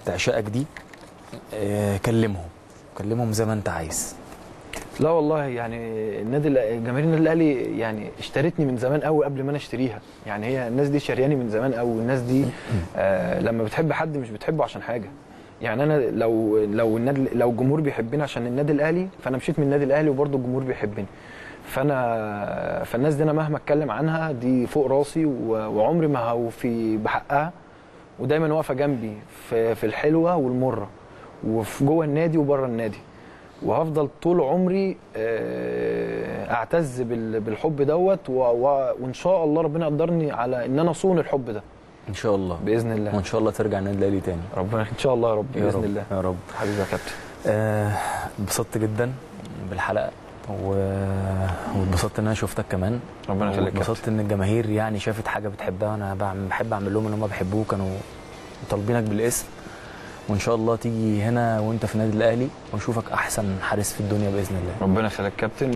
تعشقك دي آه، كلمهم كلمهم زي ما انت عايز لا والله يعني النادي الأ- جماهير النادي الاهلي يعني اشترتني من زمان قوي قبل ما انا اشتريها يعني هي الناس دي شارياني من زمان قوي الناس دي آه لما بتحب حد مش بتحبه عشان حاجه يعني انا لو لو النادي لو الجمهور بيحبني عشان النادي الاهلي فانا مشيت من النادي الاهلي وبرضه الجمهور بيحبني فانا فالناس دي انا مهما اتكلم عنها دي فوق راسي و- وعمري ما هوفي بحقها ودايما واقفه جنبي في في الحلوه والمره وفي جوه النادي وبره النادي وهفضل طول عمري آه، اعتز بال- بالحب دوت و- و- وان شاء الله ربنا يقدرني على ان انا اصون الحب ده ان شاء الله باذن الله وان شاء الله ترجع النادي الاهلي تاني ربنا ان شاء الله يا رب يا باذن رب الله يا رب حبيبي يا كابتن آه، اتبسطت جدا بالحلقه و- واتبسطت ان انا شفتك كمان ربنا يخليك يا واتبسطت ان الجماهير يعني شافت حاجه بتحبها وانا بعمل- بحب اعمل لهم ان هم بيحبوه كانوا طالبينك بالاسم وان شاء الله تيجي هنا وانت في النادي الاهلي ونشوفك احسن حارس في الدنيا باذن الله ربنا يخليك كابتن